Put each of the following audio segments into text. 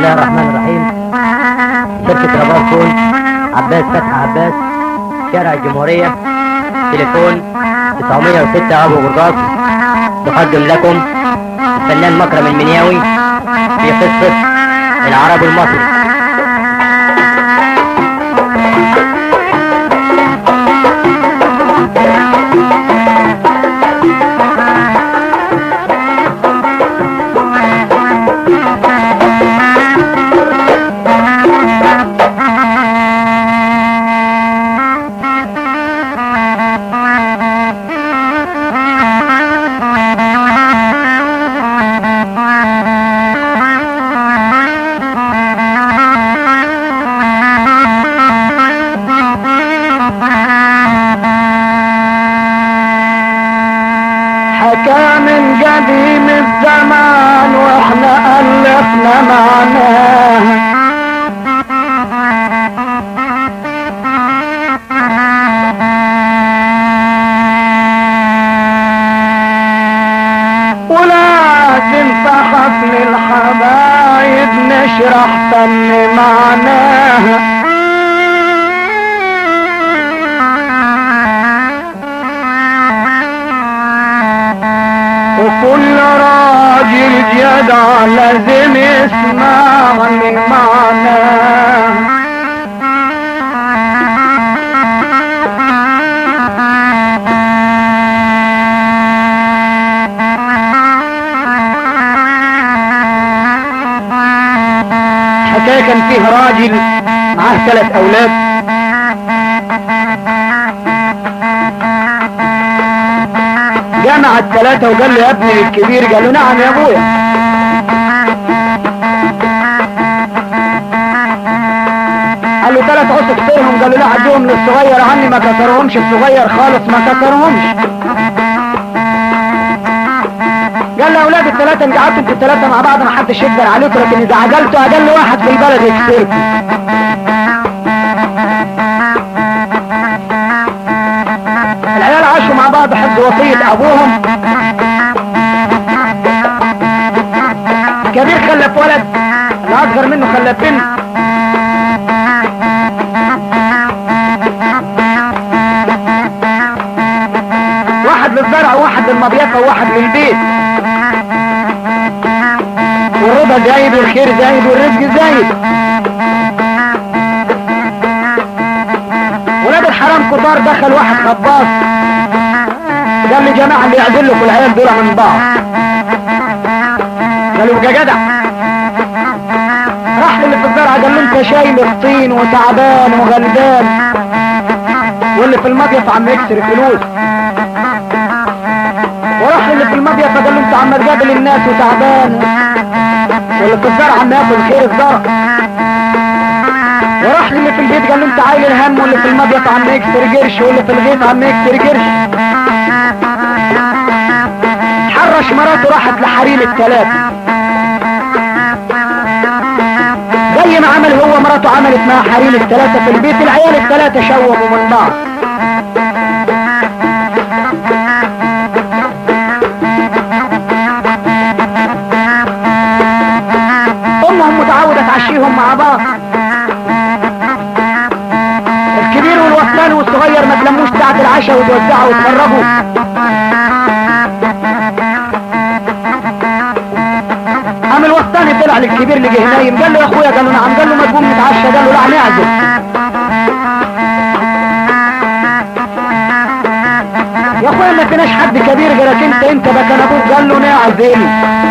الله الرحمن الرحيم شركة رباب كون عباس فتحي عباس شارع الجمهورية تليفون 906 أبو غرقاس تقدم لكم الفنان مكرم المنياوي في قصة العرب المصري حكى من قديم الزمان واحنا ألفنا معناه ولازم فحص للحبايب نشرح فن معناها وكل راجل جدع لازم يسمعني معناه حكاية كان فيه راجل معاه ثلاث أولاد جمع الثلاثة وقال له يا ابني الكبير قال له نعم يا ابويا قال له ثلاث عصف سيرهم قال له لا عدوهم للصغير عني ما كسرهمش الصغير خالص ما كسرهمش قال له يا اولاد الثلاثة انت قعدتوا انتوا الثلاثة مع بعض ما حدش يقدر عليكم لكن اذا عجلتوا اقل واحد في البلد يكسركم العيال عاشوا مع بعض حفظ وصية ابوهم كبير خلف ولد الاصغر منه خلف بنت واحد للزرع وواحد للمضيفة وواحد للبيت والرضا زايد والخير زايد والرزق زايد ولاد الحرام كبار دخل واحد خباص قال لي جماعة اللي يعزل لكم العيال دول من بعض قالوا يبقى جدع راح اللي في الزرع قال له انت شايل الطين وتعبان وغلبان واللي في المضيف عم يكسر فلوس وراح اللي في المضيف قال له انت عم تقابل الناس وتعبان واللي في الزرع عم ياكل خير الزرع وراح اللي في البيت قال له انت عايل الهم واللي في المضيف عم يكسر قرش واللي في الغيط عم يكسر قرش حرش مراته راحت لحريم الثلاثة زي ما عمل هو مراته عملت مع حريم الثلاثة في البيت العيال الثلاثة شوبوا من بعض امهم متعودة تعشيهم مع بعض الكبير والوصلان والصغير ما تلموش ساعة العشاء وتوزعوا وتفرغوا قام الوسطاني طلع للكبير اللي جه نايم قال له يا اخويا قال له نعم قال له ما تقوم نتعشى قال له لا نعزم يا اخويا ما فيناش حد كبير غيرك انت انت ده كان ابوك قال له نعزم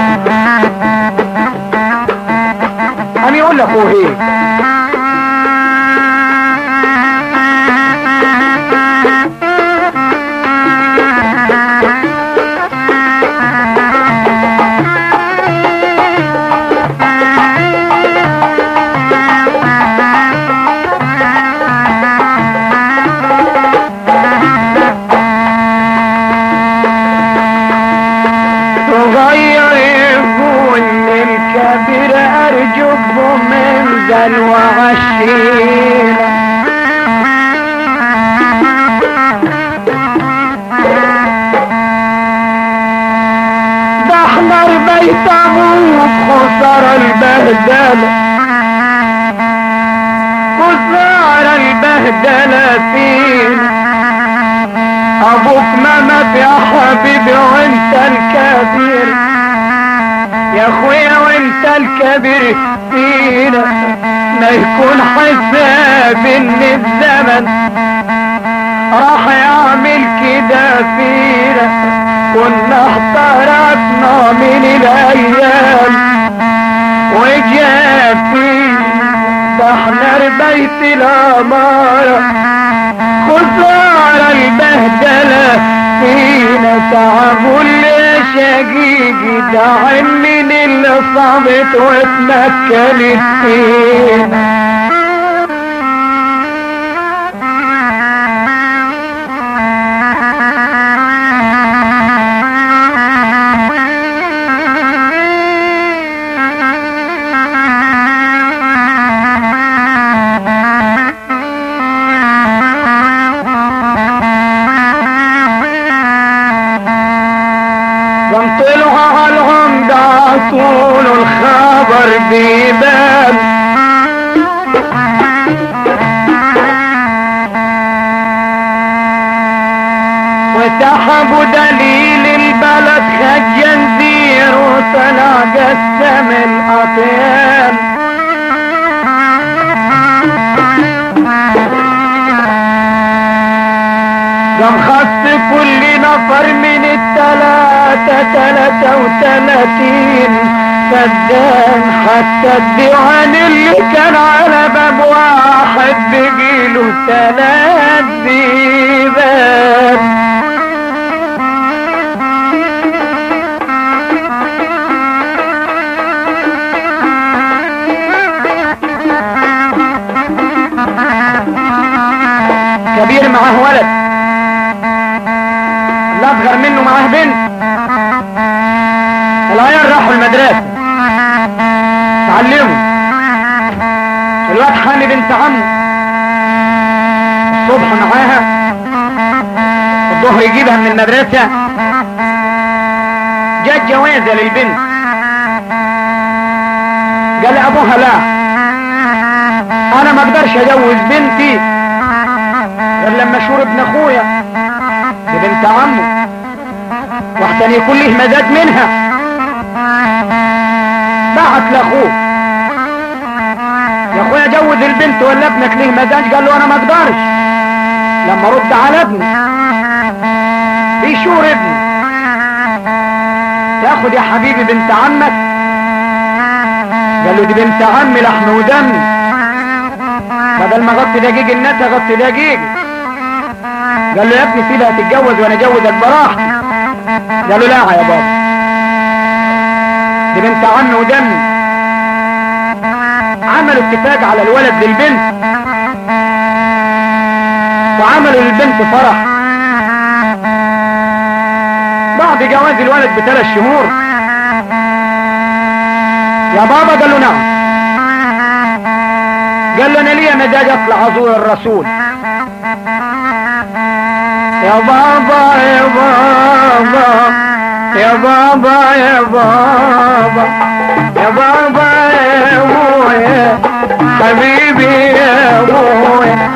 قام يقول لاخوه ايه صغير يقول للكبير ارجوك بمنزل وعشيرة ده احضر بيت ابوك خسارة البهدلة خسارة البهدلة فينا ابوك ما مات يا حبيبي وانت الكبير يا اخويا وانت الكبير فينا ما يكون حساب ان الزمن راح يعمل كده فينا كنا احترقنا من الايام وجاء فينا ده احنا ربيت الاماره خسارة البهدلة فينا تعب اللي شقيقي ده من اللي صابت واتمكنت فينا وانطلعوا علىهم ده طول الخبر بيبان وسحبوا دليل البلد خد جنزير وطلع قسم الاطيان قام خص كل نفر من التلاتة تلاتة وتلاتين فدان حتى الديوان اللي كان على باب واحد بيجيله تلات ديبان كبير معاه ولد الاصغر منه معاه بنت العيال راحوا المدرسة تعلموا الواد حامي بنت عمه الصبح معاها الظهر يجيبها من المدرسة جت جوازة للبنت قال ابوها لا انا ما اقدرش اجوز بنتي غير لما اشور ابن اخويا بنت عمه واحسن يكون له مزاج منها بعت لاخوه يا اخويا جوز البنت ولا ابنك ليه مزاج قال له انا ما اقدرش لما رد على ابني بيشور ابني تاخد يا حبيبي بنت عمك قال له دي بنت عمي لحم ودم بدل ما غطي دقيق الناس غطي دقيق قال له يا ابني سيبها تتجوز وانا اجوزك براحتي قال له لا يا بابا دي بنت عمي ودمي عملوا اتفاق على الولد للبنت وعملوا للبنت فرح بعد جواز الولد بثلاث شهور يا بابا قال له نعم قال له انا ليا مزاج اطلع ازور الرسول يا بابا يا بابا يا بابا يا بابا يا بابا يا ابويا حبيبي يا ابويا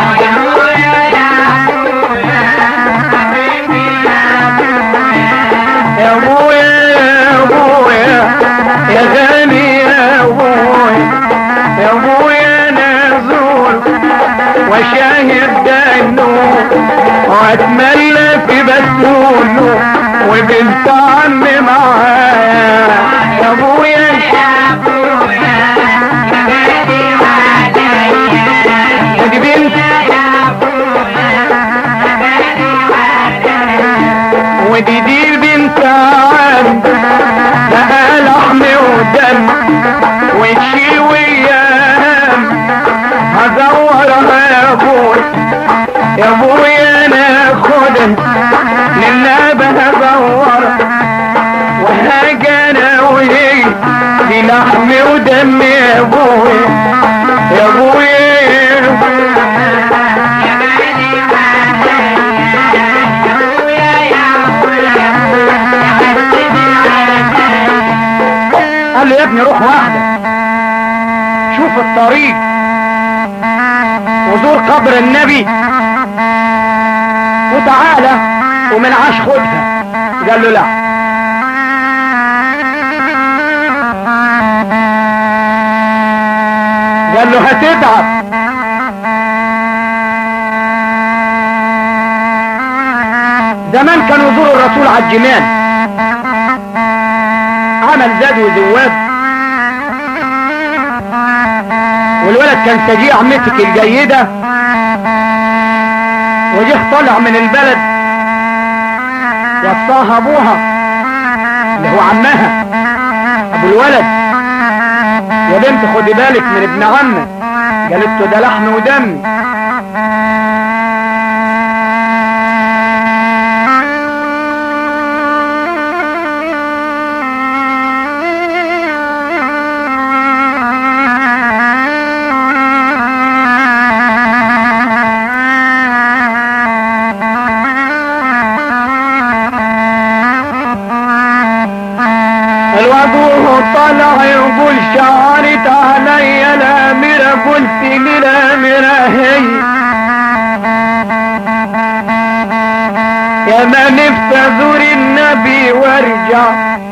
يا ابويا يا ابويا يا غالي يا ابويا يا ابويا نزول وشاهد دنو واتملى في بسوله وبنت عمي معايا يا ابويا ودي بنت ودي دي البنت عم بقى لحم ودم وتشيل ويام هزورها يا ابوي يا ابويا انا خدم للنبه هزور وهاجي انا وهي دي لحم ودم يا ابوي يا ابويا قال له يا ابني روح واحدة شوف الطريق وزور قبر النبي وتعالى ومن عاش خدها قال له لا قال له هتتعب زمان كانوا يزوروا الرسول على الجمال عمل زاد وزواد والولد كان سجيع مسك الجيدة وجه طلع من البلد وصاها ابوها اللي هو عمها ابو الولد يا بنت خدي بالك من ابن عمك قالت له ده لحم ودم الوضوء طلع يقول شعرت علي الاميرة قلت للاميرة هي يا ما نفسي ازور النبي وارجع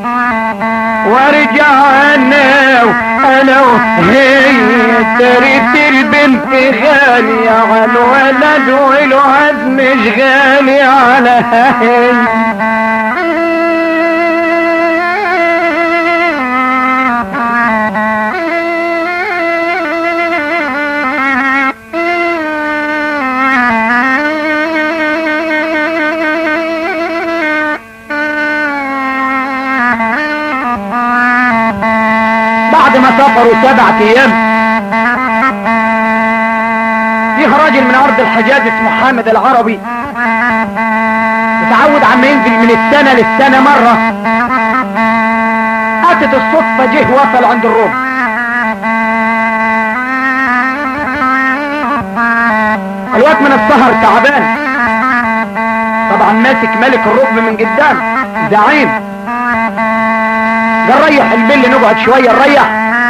وارجع انا انا وهي تريت البنت غالية على الولد والواد مش غالي على هي بعد ما سافروا سبعة ايام فيه راجل من ارض الحجاز اسمه حامد العربي متعود عم ينزل من السنة للسنة مرة اتت الصدفة جه وصل عند الروم الوقت من السهر تعبان طبعا ماسك ملك الركب من قدام زعيم قال ريح البل نقعد شوية نريح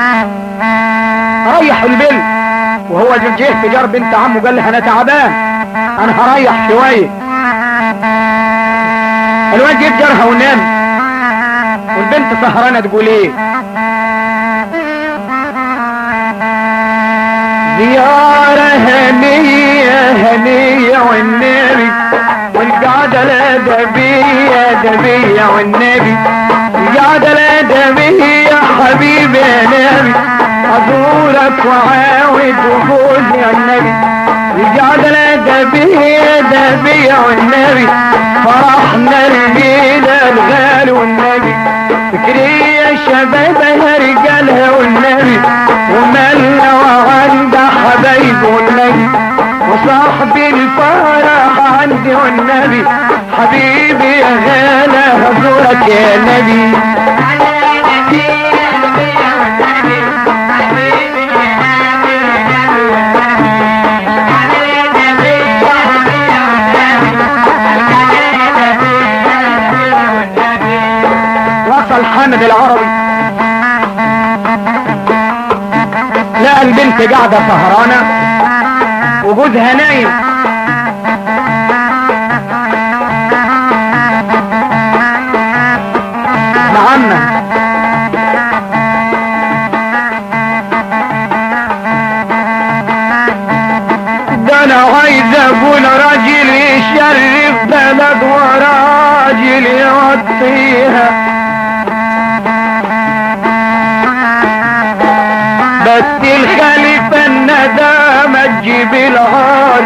ريح البل وهو جه في جار بنت عمه قال لها انا تعبان انا هريح شوية الواد جه جارها ونام والبنت سهرانة تقول ايه زيارة هنية هنية والنبي والقعدة الأدبية أدبية والنبي القعدة الأدبية يا حبيبي يا نبي أزورك وعاود وفوز يا النبي القعدة الأدبية أدبية والنبي فرحنا الليلة الغالي والنبي فكري يا شباب يا رجالها والنبي ومالنا وعند حبايب والنبي وصاحبي الفرح عندي والنبي حبيبي يا غالى هزورك يا نبي وصل حامد العربي لقى البنت قاعدة سهرانة وجوزها نايم نعم ده انا عايز اقول راجل يشرف بلد وراجل يغطيها بس الخليفة الندامة تجيب العار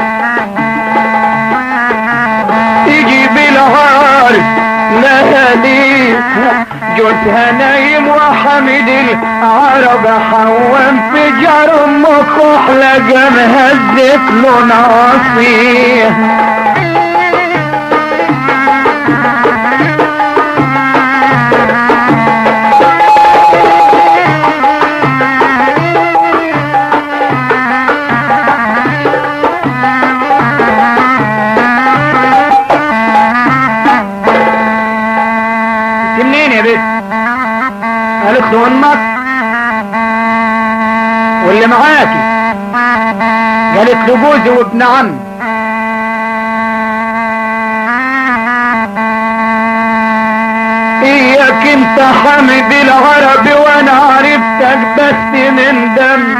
تجيب العار لهالي جوزها نايم وحمد العرب حوام في جار ام كحلة جمهزت له ناصيه انت منين يا بنت قالت قالت له المصر واللي معاكي قالت له جوزي وابن عمي اياك انت حامد العربي وانا عرفتك بس من دم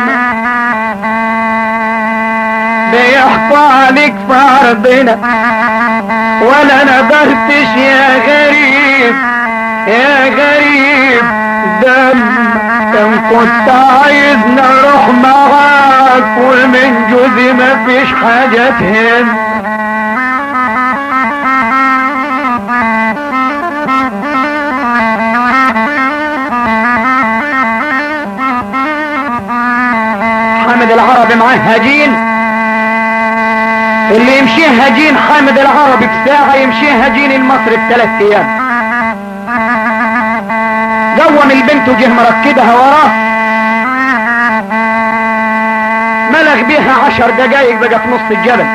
بيحكوا عليك في عرضنا ولا نبهتش يا غريب يا غريب دم كان كنت عايز نروح معاك ومن جوزي مفيش حاجة تهم حامد العربي معاه هجين اللي يمشيه هجين حامد العربي بساعة يمشيه هجين المصري بثلاث ايام قوم البنت وجه مركدها وراه ملغ بيها عشر دقايق بقى في نص الجبل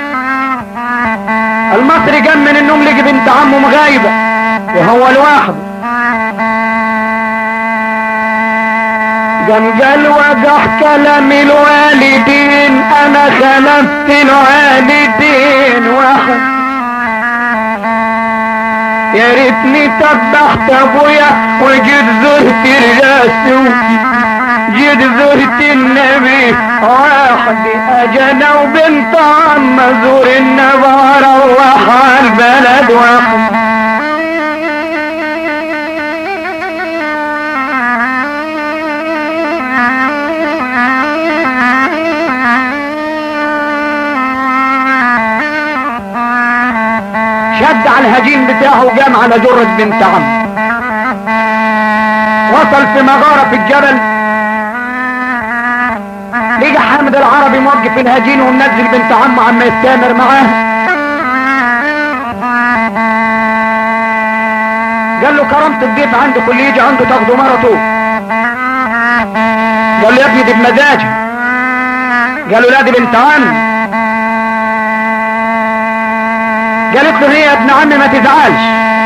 المصري قام من النوم لقي بنت عمه مغايبة وهو لوحده قام قال وقح كلام الوالدين انا خلفت الوالدين واحد يا ريتني تبحت ابويا وجيت زرت الرسول جيت زرت النبي واحد اجانا وبنت عم زور النبي روح على البلد واحد شد على الهجين بتاعه وقام على جرة بنت عم وصل في مغارة في الجبل لقى حامد العربي موقف الهجين ومنزل بنت عمه عم يستامر معاه قال له كرامة الضيف عندكم اللي يجي عنده تاخدوا مرته قال له يا ابني دي بمزاجها قال له لا دي بنت عمي قالت له هي يا ابن عمي ما تزعلش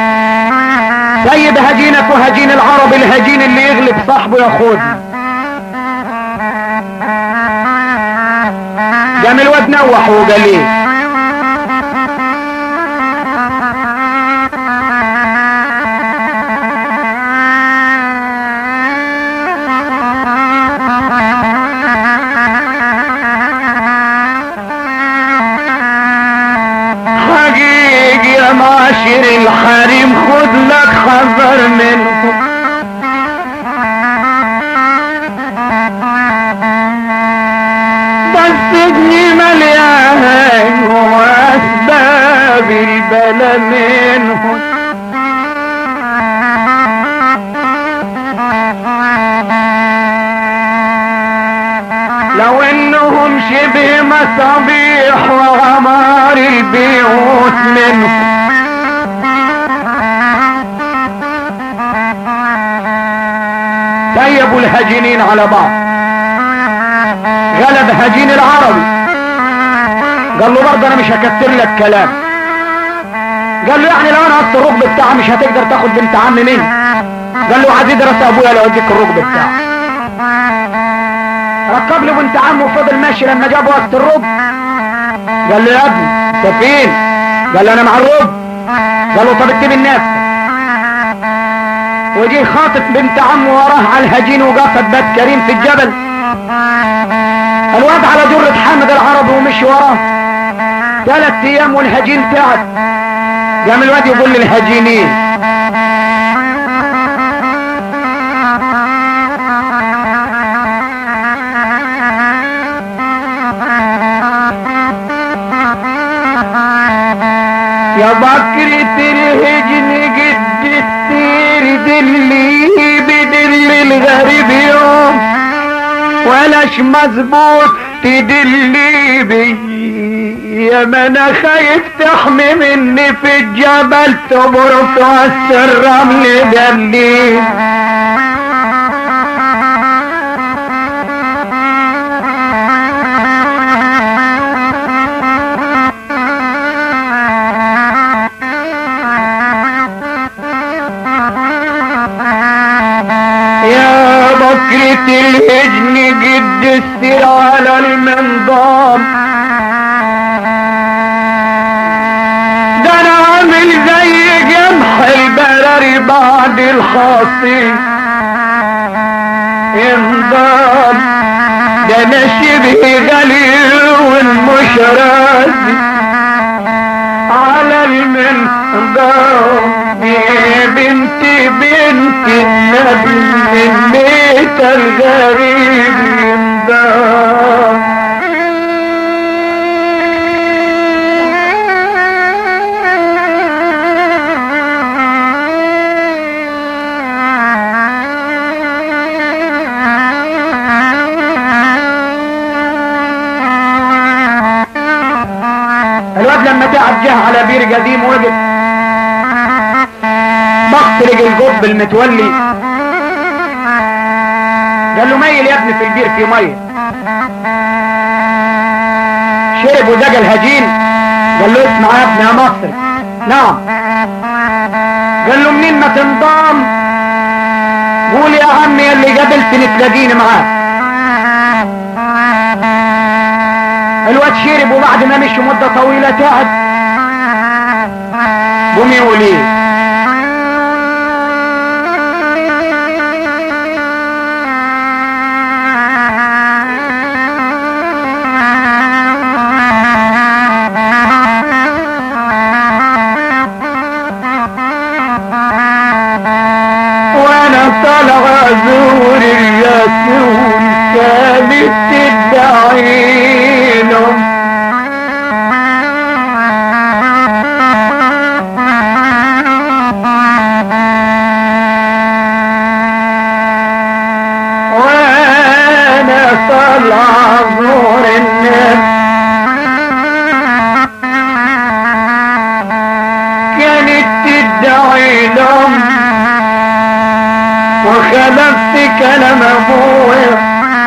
سيد هجينك وهجين العرب الهجين اللي يغلب صاحبه ياخدني قام الواد نوح وقال ليه حقيقي يا معاشر الحريم خد لك حذر منهم بس ابني مليان واسباب البلا منهم لو انهم شبه مصابيح وعمار البيوت منهم سيبوا الهجينين على بعض غلب هجين العربي قال له برضه انا مش هكتر لك كلام قال له يعني لو انا قصت الركب بتاعها مش هتقدر تاخد بنت عمي مني قال له عايز يدرس ابويا لو اديك الركب بتاعه ركب له بنت عمه وفضل ماشي لما جاب وقت الركب قال له يا ابني انت فين قال له انا مع الركب قال له طب اكتب النفس وجي خاطف بنت عمه وراه على الهجين وقصد بيت كريم في الجبل الواد على جرة حامد العربي ومشي وراه ثلاث ايام والهجين تعب قام الواد يقول للهجينين يا بكرة الهجن قد السير دلي بدل الغريب يوم ولاش مظبوط تدلي بي يا ما انا خايف تحمي مني في الجبل تبرك توسر رمل دلي يا مد السير على المنظام ده انا عامل زي جمح البراري بعد الخاصي انضام ده انا شبه غالي والمش راضي على المنظام يا بنتي بنتي النبي من بيت الغريب ينضام الواد لما تعب جه على بير قديم وقف بخت لقى الجب المتولي قال له ميل يا ابني في البير في ميه شرب ودق الهجين قال له اسمع يا ابني يا مصري نعم قال له منين ما تنضام قول يا عمي اللي قابلتني تلاقيني معاك الواد شرب وبعد ما مشي مدة طويلة تعب قوم يقول ايه وانا طالع ازور الياسون كانت تدعينهم وانا طالع ازور الناس كانت تدعي لهم وخلفت كلام ابويا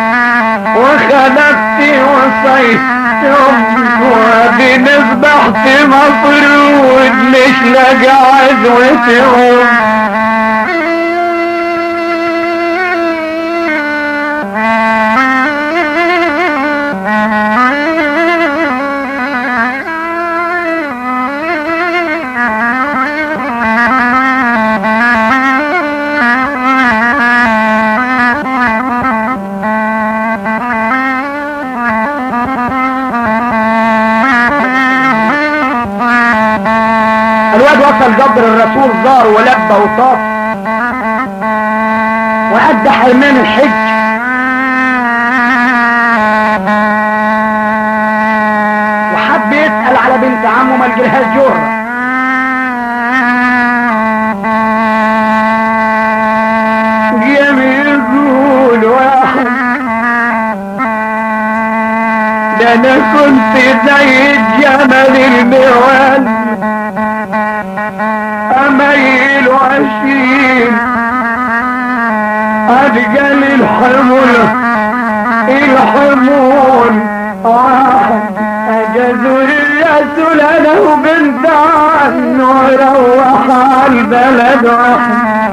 وخلفت وصيتهم وبنصبحت مفروض مش لاقى عزوتهم الواد وصل قبر الرسول زار ولبى وطاف وأدى حرمان الحج وحب يسأل على بنت عمه ما لقيلهاش جوه جاب يقول واحد ده انا كنت زي الجمل الموال اميل واشيل ارجل الحمول الحمول واحد اجازوا الرسول انا وبنت عنه وروح على البلد واحد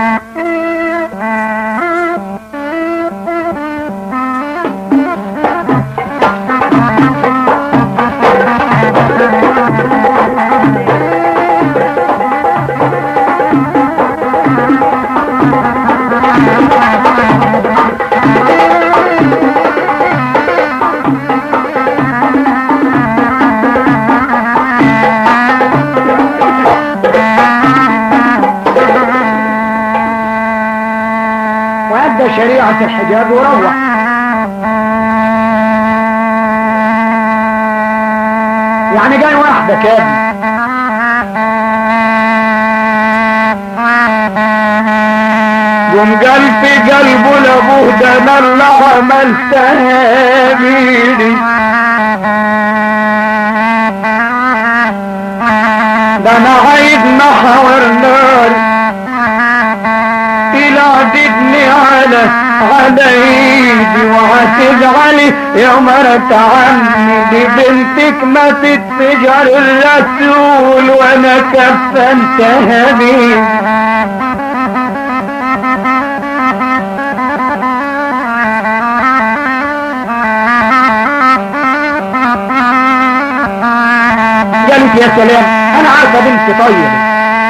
وأدى شريعة الحجاب وروح يعني جاي واحدة كده قوم قال في قلبه لابوه ده انا اللي عملتها بيدي ده انا عايز محور نار تلعددني على على ايدي وهتزعلي يا مرت عمي دي بنتك ما تتفجر الرسول وانا كفنتها بيه يا سلام انا عارفه بنتي طيبه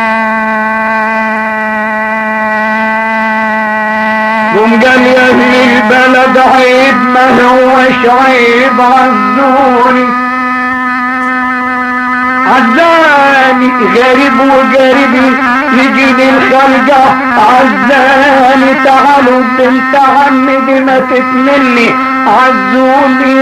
قوم قال يا اهل البلد عيب ما هوش عيب عزوني عزاني غريب وقريبي يجيني الخلقة عزاني تعالوا بنت عمي دي ما تتمني عزوني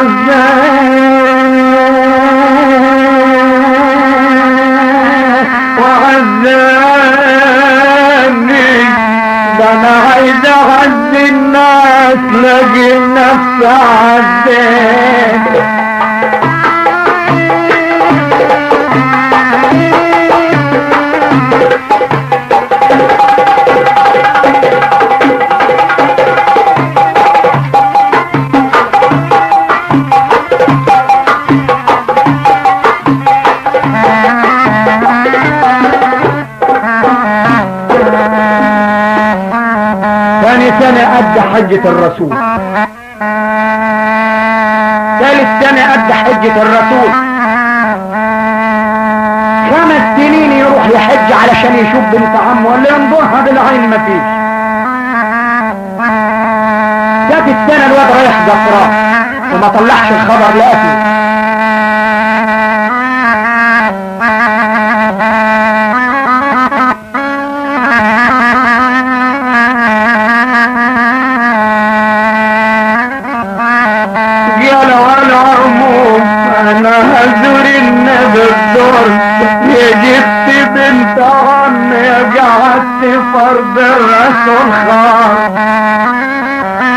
وعزاني وعزاني ده انا عايز اعزي الناس لاجي نفسي عزاني ثاني سنة أدى حجة الرسول ثالث سنة أدى حجة الرسول خمس سنين يروح يحج علشان يشوف بنت عمه ولا ينظرها بالعين مفيش ذات السنة الواد رايح زفراء وما طلعش الخبر لأهله قال وانا عموم انا هزور النبي الدور يا جبت بنت عم يا قعدت فرد الرسول خاص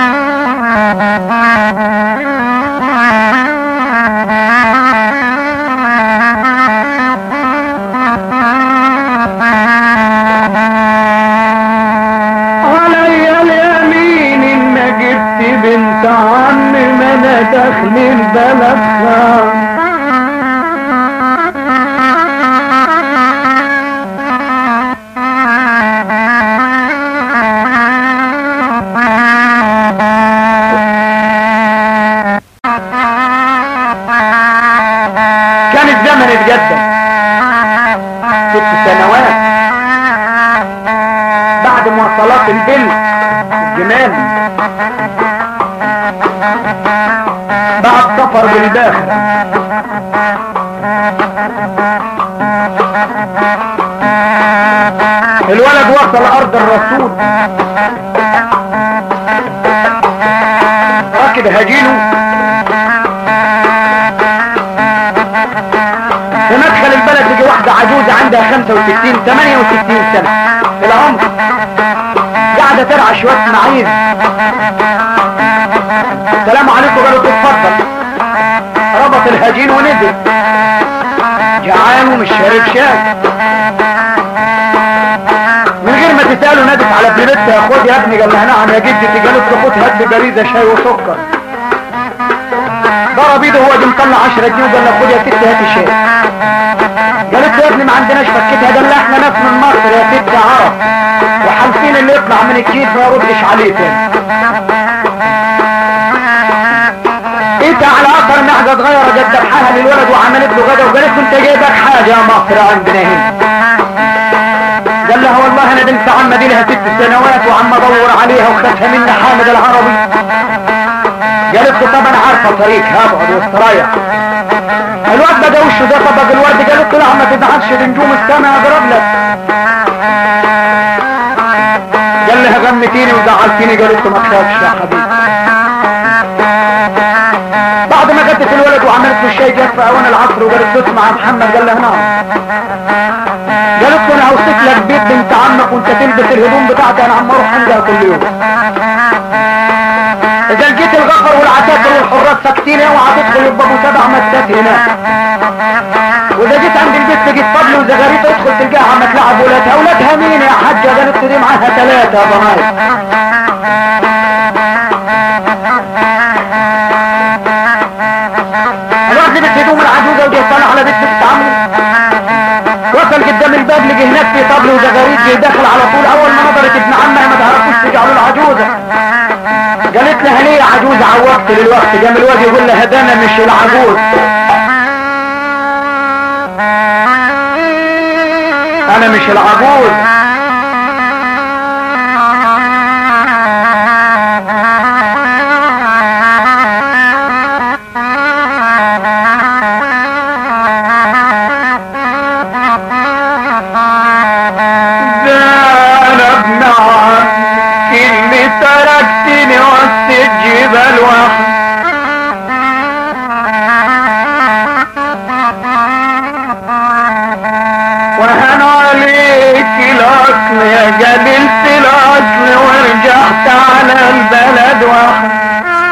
علي اليمين ان جبت بنت عم ما انا داخل البلد خان كان الزمن اتقدم ست سنوات بعد مواصلات البنت الجمال بعد سفر بالداخل الولد وصل ارض الرسول راكب هجينه في مدخل البلد تجي واحدة عجوزة عندها 65 68 سنة في العمر قاعدة ترعى شوية معيز السلام عليكم قالوا تتفضل ربط الهجين ونزل جعان ومش شارب شاي من غير ما تسأله نادت على ابن بنتها خد يا ابني قال لها نعم يا جدتي قالت له خد هات بريدة شاي وسكر ضرب ايده هو دي مطلع 10 جنيه وقال له خد يا ست هات الشاي قالت له يا ابني ما عندناش فكتها قال لها احنا ناس من مصر يا ست عرب وحالفين اللي يطلع من الكيس ما يردش عليه تاني انت على اثر نحجة صغيرة جت ذبحها للولد وعملت له غدا وقالت له انت جايبك حاجة يا مصر عندنا هنا قال لها والله انا بنت عم دي لها ست سنوات وعم ادور عليها وخدتها مني حامد العربي قالت له طب انا عارفه طريق هبعد واستريح الواد بدا وشه ده طبق الورد قالت له لا ما تزعلش دي نجوم السما اضرب لك قال لها غمتيني وزعلتيني قالت له ما تخافش يا حبيبي بعد ما جدت الولد وعملت له الشاي جت في اوان العصر وقالت له اسمع يا محمد قال لها نعم قالت له انا هوصف لك بيت بنت عمك وانت تلبس الهدوم بتاعتي انا عم اروح عندها كل يوم اذا لقيت الغفر والعساكر والحراس ساكتين اوعى تدخل يبقى ابو سبع مسات هناك واذا جيت عند البيت لقيت طبل وزغاريت ادخل تلقاها عم تلعب ولادها اولادها مين يا حاجه قالت له دي معاها ثلاثه يا بنات الواحد لبس هدوم العجوزه ودي طالع على بيت بنت عمه وصل قدام الباب لقي هناك في طبل وزغاريت جه داخل على طول اول ما نظرت ابن عمها ما تعرفوش تجعله العجوزه قالت لها ليه يا عجوز عوضت للوقت قام الواد يقول لها ده انا مش العجوز انا مش العجوز ده انا ابن عمك اللي تركتني وسط الجبال وحدي وهن عليك الاصل يا جبلت الاصل ورجعت على البلد وحدي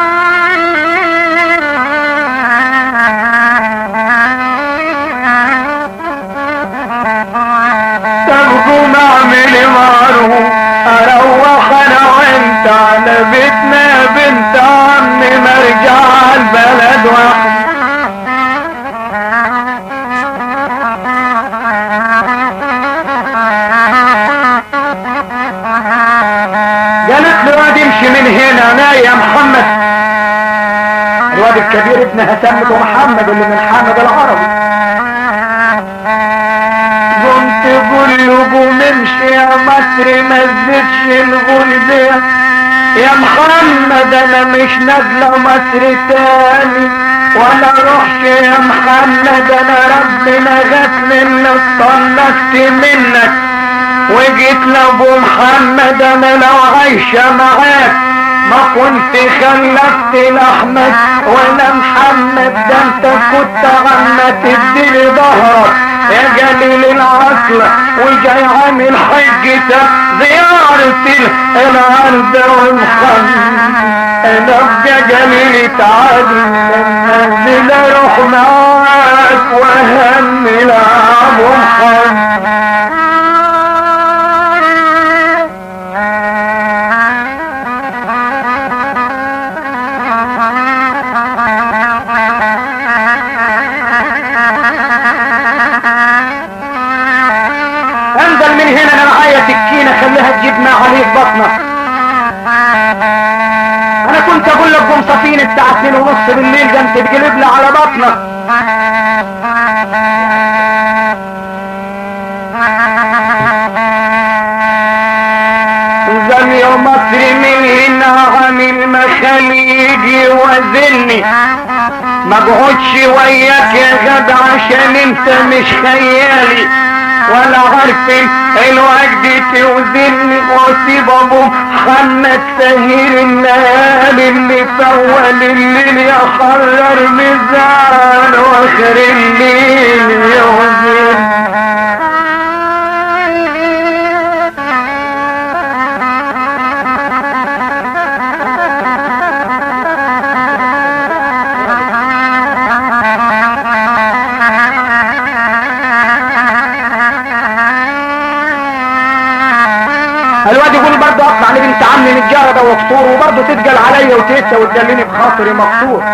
تبقوا اعمل معروف اروح انا وانت على بيتنا بنت عمي مرجع على البلد وحدي قالت له واد امشي من هنا انا يا محمد الواد الكبير ابنها سمته محمد اللي من حامد العربي قمت قول له قوم امشي يا مصر ما تزيدش الغلبة يا محمد انا مش نازله مصر تاني ولا روحش يا محمد انا ربنا غفل اللي اتطلقت منك وجيت لابو محمد انا لو عايشة معاك ما كنت خلفت لاحمد ولا محمد ده انت كنت عما تديلي ظهرك يا جليل العقل وجاي عامل حجتك زيارة ال- الارض والمحمد انا يا جليل تعالي انزل اروح معاك واهم لابو محمد انزل من هنا انا معايا سكينه خليها تجيب ما عليه بطنك انا كنت اقول لك قوم صفيني الساعه 2 ونص بالليل ده انت تقلب لي على بطنك انزل يا مصر من هنا عامل مخاليجي وزني ما اقعدش وياك يا جدع عشان انت مش خيالي ولا عارف الوجد توزني واسيب ابو محمد سهير الليل اللي فول الليل يحرر ميزان واخر الليل يوزن الواد يقول برضه اطلع لبنت عمي متجرده وفطور وبرضه تتقل عليا وتهسى وتدلني بخاطري مقصور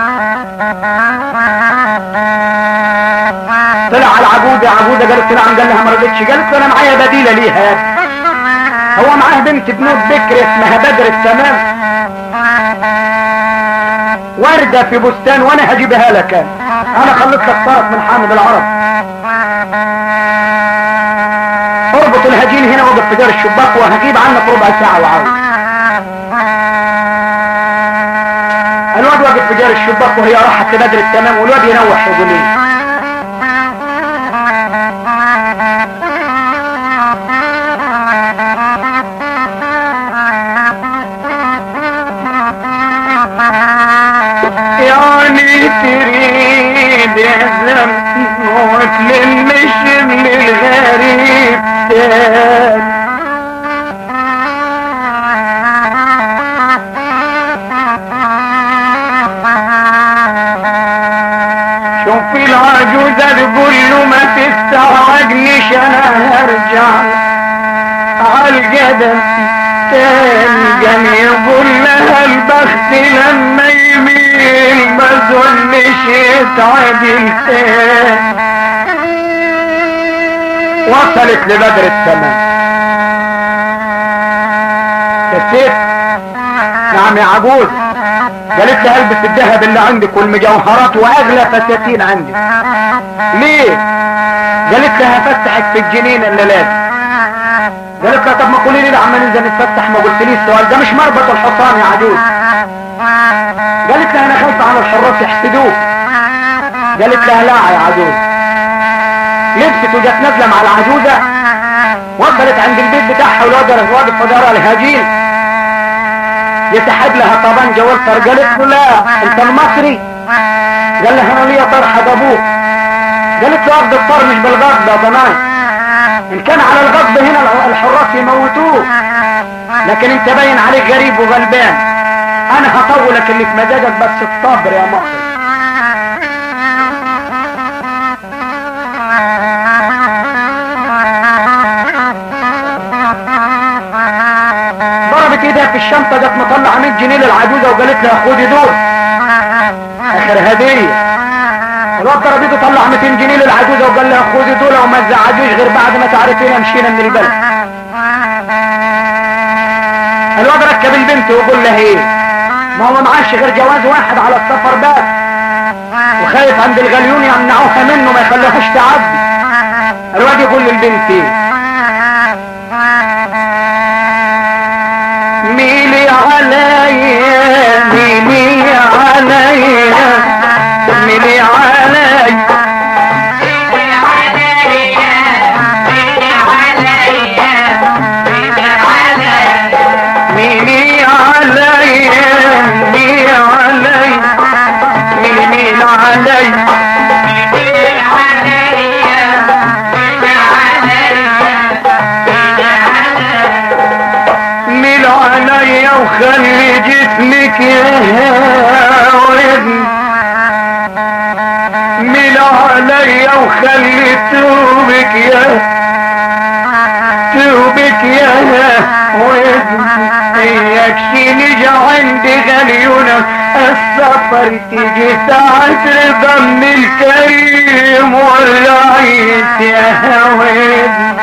طلع على عجوزه عجوزه قالت له نعم قال لها ما رضتش قالت له انا معايا بديله ليها يا ابني. هو معاه بنت بنوت بكر اسمها بدر التمام وردة في بستان وانا هجيبها لك انا انا خلصت لك طرف من حامد العرب اربط الهجين هنا وقف في دار الشباك وهجيب عنك ربع ساعة وعاود الواد واقف في دار الشباك وهي راحت لبدر التمام والواد ينوح يقول لي يعني تريد يا زلمة موت للنشم للغريب تاني شوف العجوزة تقول له ما تستعجلش انا هرجع عالقدم تاني قام يقول لها البخت لما يميل ما ظنش يتعدل تاني وصلت لبدر التمام يا ست نعم يا عجوز قالت لها البس الذهب اللي عندك والمجوهرات واغلى فساتين عندي ليه قالت لها هفتحك في الجنينه الليله دي قالت لها طب ما قولي لي عم ننزل نتفتح ما قلتليش السؤال ده مش مربط الحصان يا عجوز قالت لها انا خايفه على الحراس يحسدوك قالت لها لا يا عجوز لبست وجت نازله مع العجوزه وصلت عند البيت بتاعها والواد واقف في دارها الهجين يتحد لها طبنجه والطر قالت له لا انت المصري قال لها انا ليا طرحه ابوك قالت له قبض الطر مش بالغضب يا ضناي ان كان على الغضب هنا الحراس يموتوه لكن انت باين عليك غريب وغلبان انا هطولك اللي في مزاجك بس الصبر يا مصري ضربت ايديها في الشنطة جت مطلعة 100 جنيه للعجوزة وقالت لها خدي دول اخر هدية الواد ضرب ايده طلع 200 جنيه للعجوزة وقال لها خدي دول وما تزعجوش غير بعد ما تعرفينا مشينا من البلد الواد ركب البنت ويقول لها ايه ما هو معاش غير جواز واحد على السفر بس وخايف عند الغليون يمنعوها منه ما يخلوهاش تعدي الواد يقول للبنت ايه ميلي عليا ميلي عليا ميلي عليا ميلي عليا ميلي عليا ميلي ميلي عليا ميل عليا وخلي جسمك يهاوي ميل عليا وخلي توبك يا توبك يا اياك نجي عند غليونك السفر تيجي ساعة رضا من الكريم والرئيس يا هويد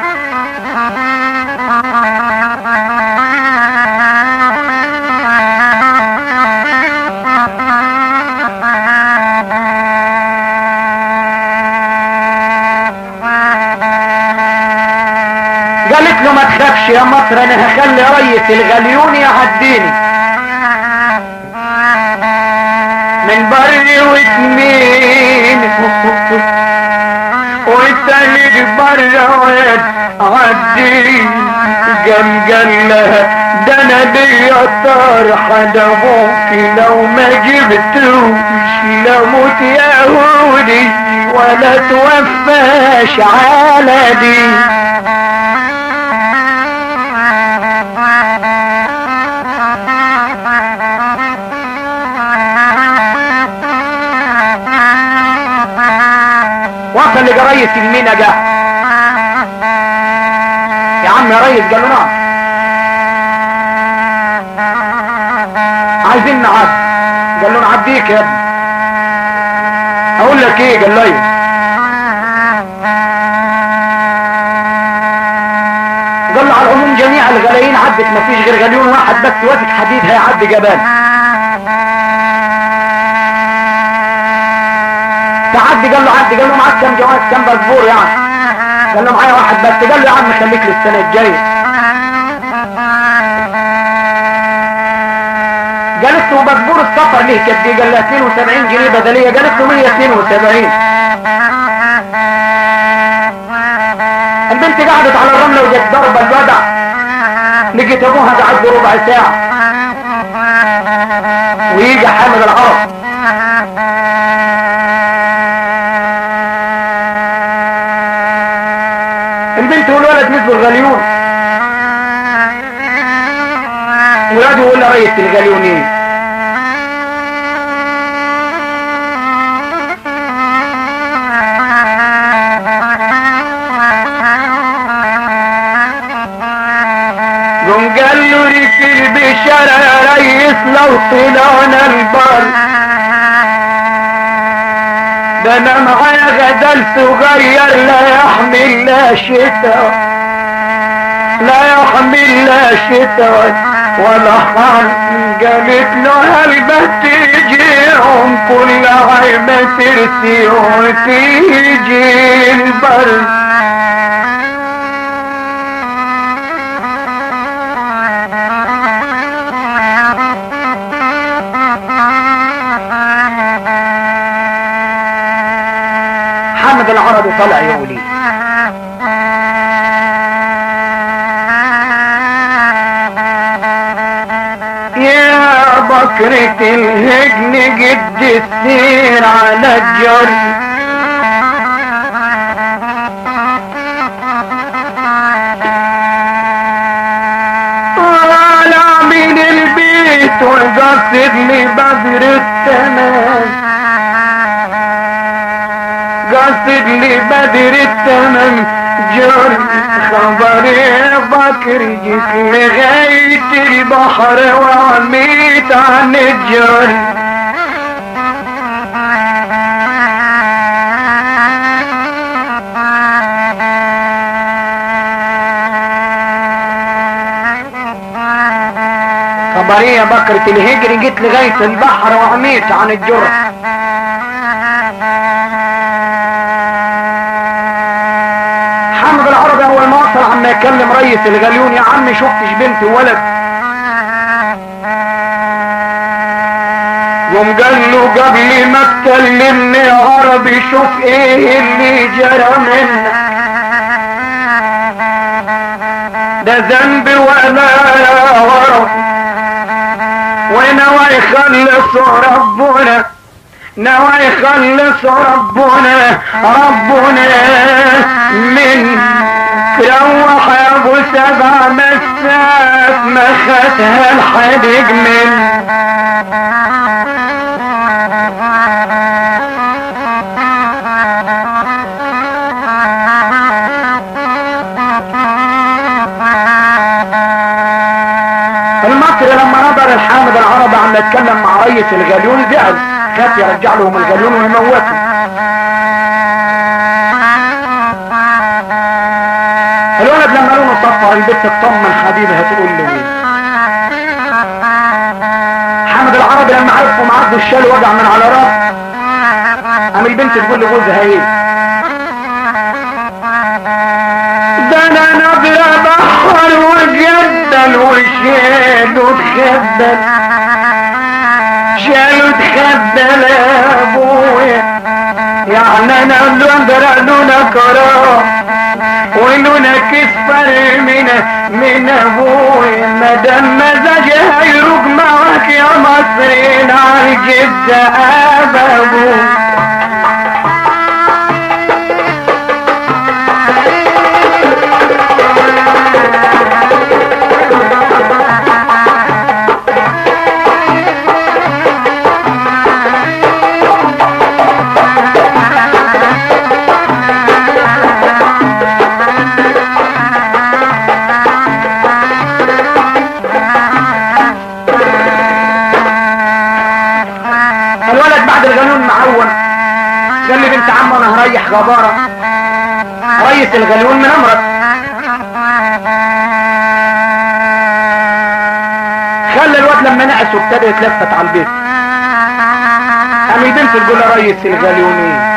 قالت له ما تخافش يا مصر انا هخلي ريس الغليون يعديني من بر واتنين والتالت بر واد عدي قام قال لها ده انا ليا طرحه ده ممكن لو ما جبتوش لموت يهودي ولا توفاش على دي وصل لجريس المينا جه يا عم يا ريس قال له نعم عايزين نعد قال له نعديك يا ابني اقول لك ايه قال له ايه قال له على العموم جميع الغلايين عدت مفيش غير غليون واحد بس واسك حديد هيعدي جبال تعدي قال له عدي قال له معاك كام جواز كام باسبور يعني قال له معايا واحد بس قال له يا عم خليك للسنه الجايه قالت له باسبور السفر ليه كده قال لها 72 جنيه بدليه قالت له 172 البنت قعدت على الرمله وجت ضربه الوضع لقيت ابوها قعد له ربع ساعه ويجي حامد العرب البنت والولد نزلوا الغليون ولاده يقول لريس الغليونين قوم قال له رسل بشارع يا ريس لو طلعنا البر ده انا معايا غدال صغير لا يحمل لا شتاء لا يحمل لا شتاء ولا حال قالت له هل بتجيهم كل عيبة ترسي وتيجي البر حمد العربي طلع يقولي يا بكرة الهجن جد السير على الجر طالع من البيت وقصد لي بدر التمام قصد لي بدر التمام جر خبر يا بكر جيت لغاية البحر وعميت عن الجر خبرية بكرة الهجر جيت لغاية البحر وعميت عن الجر حمد العربي اول ما وصل عم يكلم ريس الغليون يا عم شفتش بنت وولد يوم قال له قبل ما تكلمني عربي شوف ايه اللي جرى منك ده ذنب ولا ورم ونوى يخلص ربنا نوى يخلص ربنا ربنا من روح يا ابو سبع مسات ما خدها الحديق من المصري لما نظر الحامد العربي عم يتكلم مع ريس الغليون زعل خاف يرجع لهم الغليون ويموتهم الولد لما لونه صفر البت تطمن حبيبها تقول له ايه حامد العربي لما عرفوا معدوا الشال وجع من على راسه قام البنت تقول لجوزها ايه ده انا نظرة بحر وجدل وشالوا تخبل شالوا تخبل يا ابويا يعني انا نظرة لونا كرام ولونك اصفر من من ابويا مدام مزاجها يروق معاك يا مصرين على الجد ابويا الولد بعد الغنون معون قال لي بنت عم انا هريح غبارة ريس الغليون من امرك خلى الواد لما نعس وابتدى يتلفت على البيت قام البنت تقول له ريس الغليون ايه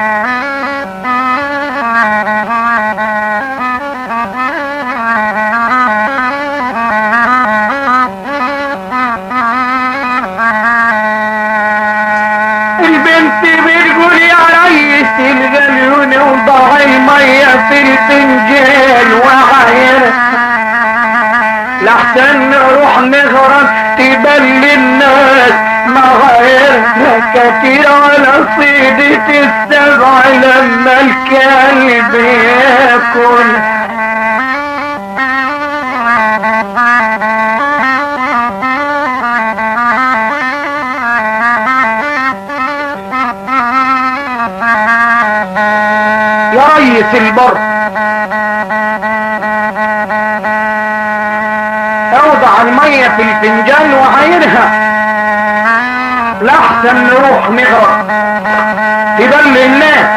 البنت بتقول يا ريس الغليون وضع المية في الفنجان وعاير لحسن نروح نغرق تبل الناس مغايرنا كتير على صيدة السبع لما الكلب ياكل يا ريس البر اوضع المية في الفنجان وعايرها لحسن نروح نغرق تبل الناس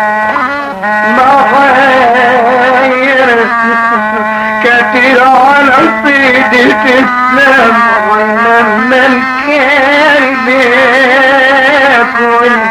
ما غير كتير على صيد السمع لما الكلب ياكل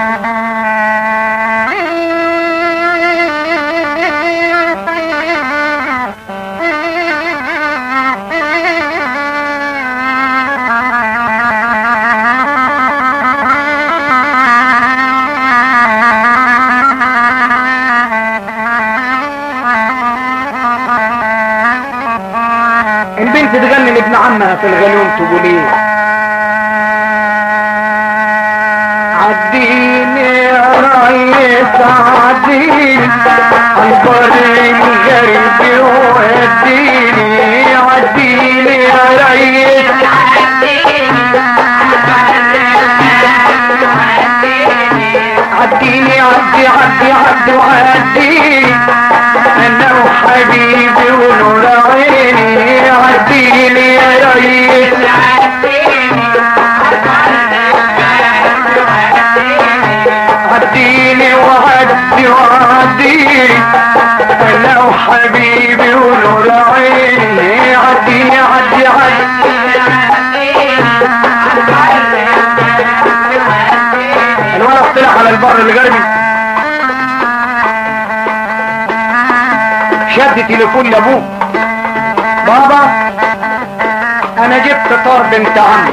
البنت تغني لابن عمها في الغنوم تقول ايه عديني يا ريس عديني انظر الغرب وديني عديني يا ريس عديني عدي عدي عدي وعديني انا وحبيبي ونور عيني عديني يا ريس عديني وعدي وعديني انا وحبيبي ونور عيني عديني عدي عدي الولد طلع على البر الغربي شد تليفون لابوه بابا انا جبت طار بنت عمي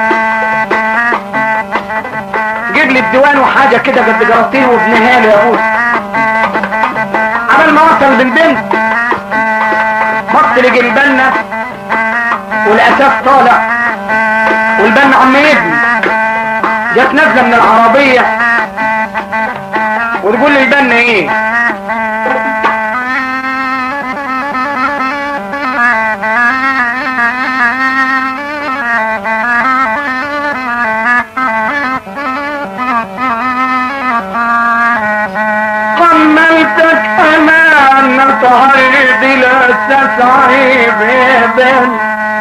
جيب لي الديوان وحاجه كده قد جراتين وابنها لي يا ابوي عمل ما وصل بالبنت بص لقي البنا والاساس طالع والبنا عم يبني جت نازله من العربيه وتقول لي البنا ايه حملتك امان تعرض الاساس عيب يبان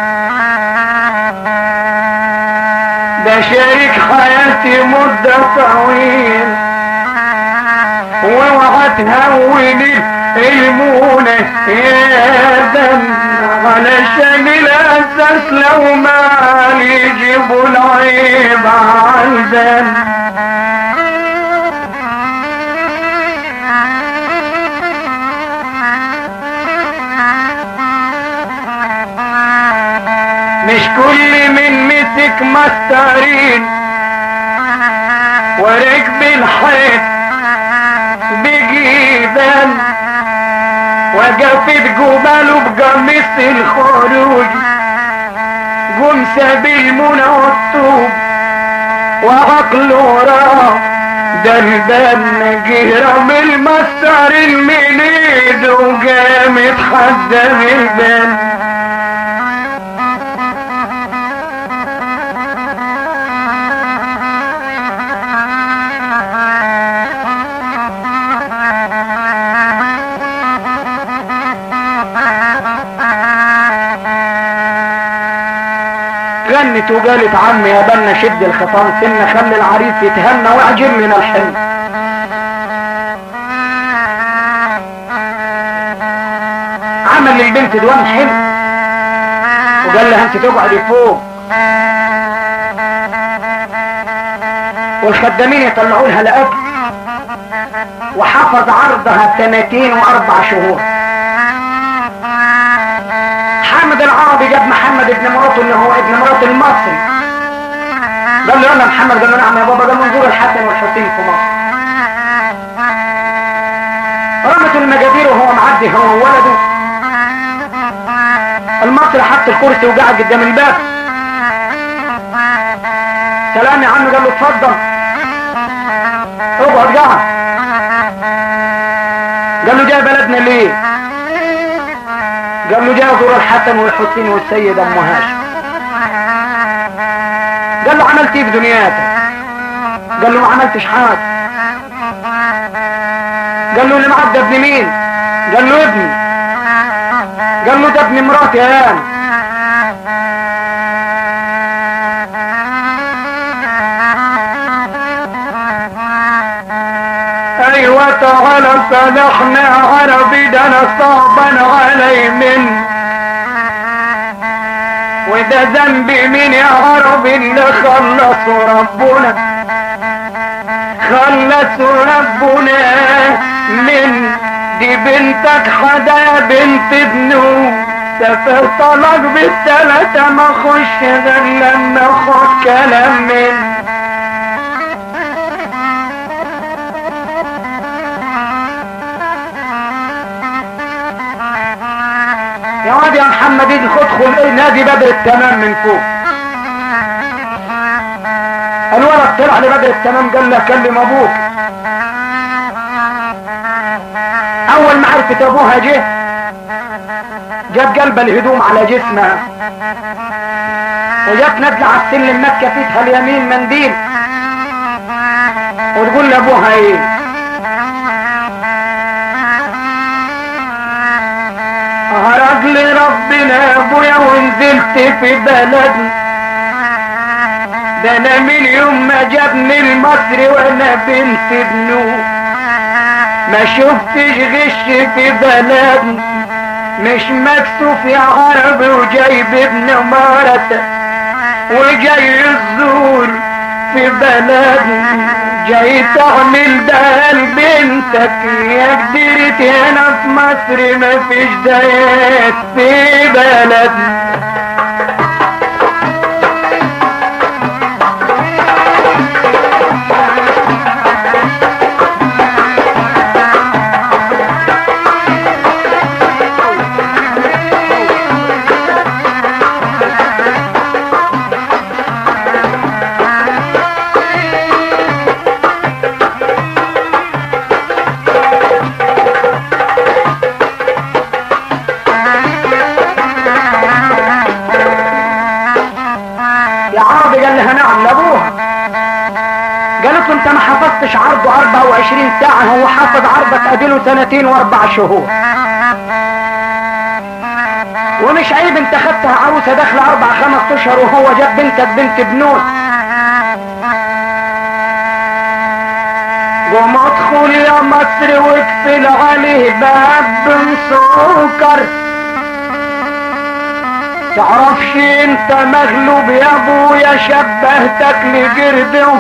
ده شريك حياتي مدة طويل واوعى تهون المونة يا دم علشان الاساس لو ما يجيبوا العيب عالدم مش كل من مسك مسترين وركب الحيط بجيبان وقفت جباله بقميص الخروج قوم ساب المنى والطوب وعقله راح ده البان جهرم المستر من ايده وقام اتحدى البان غنت وقالت عمي يا بنا شد الخطام سنة خلي العريس يتهنى واعجب من الحلم عمل للبنت دوام حلم وقال لها انت تقعدي فوق والخدامين يطلعوا لها الاكل وحفظ عرضها سنتين واربع شهور حامد العربي جاب محمد ابن مراته اللي هو ابن مراته المصري قال له يلا محمد قال له نعم يا بابا قال له نزور الحسن والحسين في مصر رمت المجادير وهو معدي هو وولده المصري حط الكرسي وقعد قدام الباب سلام يا عم قال له اتفضل اقعد قعد قال له جاي بلدنا ليه قال له جاي ازور الحسن والحسين والسيد ام هاشم قال له عملت ايه في دنياتك قال له ما عملتش حاجه قال له اللي معاك ده ابن مين قال له ابني قال له ده ابن مراتي يا انا ايوه تعالى صالحنا عربي ده انا صعبا علي من وده ذنب مين يا عرب اللي خلصوا ربنا خلصوا ربنا من دي بنتك حدا يا بنت ابنه سافر طلق بالتلاتة ما خش غير لما خد كلام من يا واد يا محمد ايدي خد خد نادي بدر التمام من فوق الولد طلع لبدر التمام قال له كلم ابوك اول ما عرفت ابوها جه جت قلب الهدوم على جسمها وجت نازله على السلم ماسكه فيتها اليمين منديل وتقول لابوها ايه هرج لي ربنا ابويا ونزلت في بلدنا ده انا من يوم ما جابني المصري وانا بنت ابنه ما شفتش غش في بلدنا مش مكسوف يا عربي وجايب ابن مرته وجاي الزور في بلدنا جاي تعمل ده لبنتك يا قدرت هنا في مصر مفيش زيك في بلدنا يا عربي قال لها نعم لابوها قالت له انت ما حفظتش عرضه 24 ساعة هو حافظ عرضك اديله سنتين واربع شهور ومش عيب انت خدتها عروسة داخلة اربع خمس اشهر وهو جاب بنتك بنت بنون قوم ادخل يا مصر واقفل عليه باب سكر تعرفش انت مغلوب يا ابويا شبهتك لجرده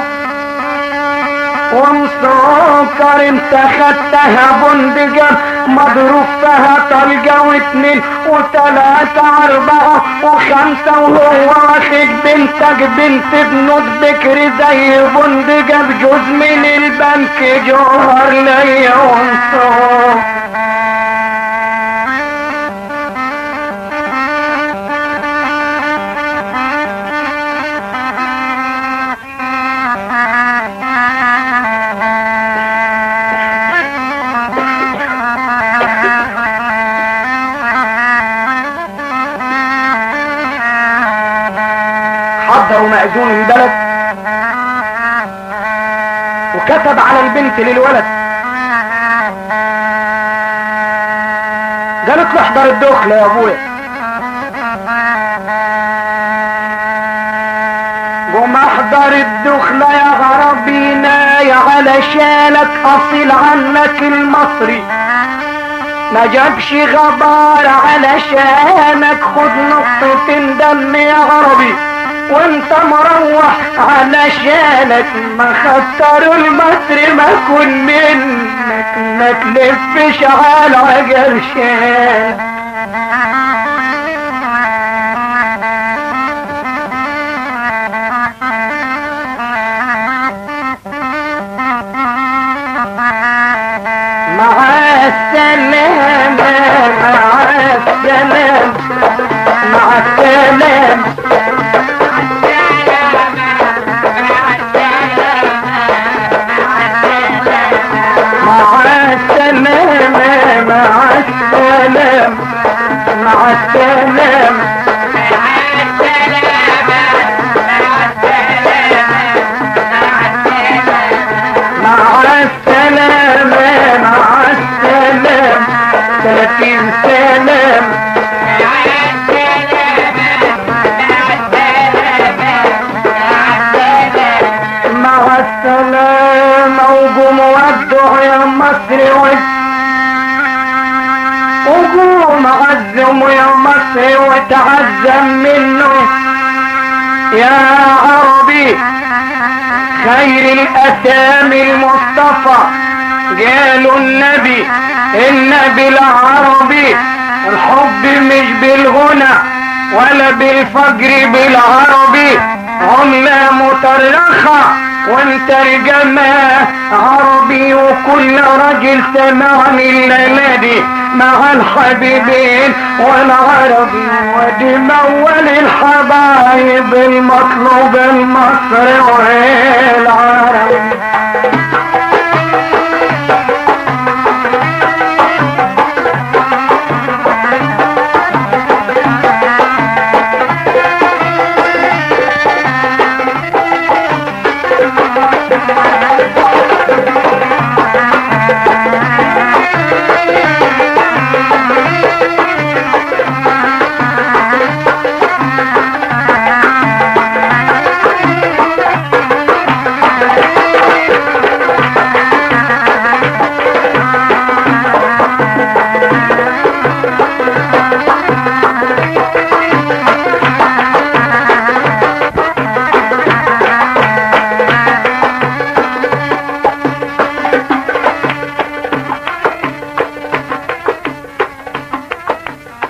ومسكر انت خدتها بندقة مضروب فيها طلقة واتنين وتلاتة اربعة وخمسة وهو واخد بنتك بنت ابنه بكر زي بندقة بجوز من البنك جوهر ليا وانصار حضروا مأذون البلد وكتب على البنت للولد قالت له احضر الدخلة يا ابويا قوم احضر الدخلة يا غربينا يا علشانك اصيل عنك المصري ما جابش غبار علشانك خد نقطتين دم يا غربي وانت مروح علشانك ما خطر المصري ما كن منك ما تلفش على قرشانك مع السلامة مع السلامة مع السلامة مع السلامة مع السلامة مع السلامة مع السلامة مع السلامة ثلاثين سلام مع السلامة وقوم ودع يا مصر وقوم مع تعزم يا مصر وتعزم منه يا عربي خير الأسامي المصطفى قالوا النبي النبي العربي الحب مش بالغنى ولا بالفجر بالعربي عملة مطرخة وانت الجماع عربي وكل راجل سمعني الليلة دي مع الحبيبين والعربي ودي مول الحبايب المطلوب المصري والعربي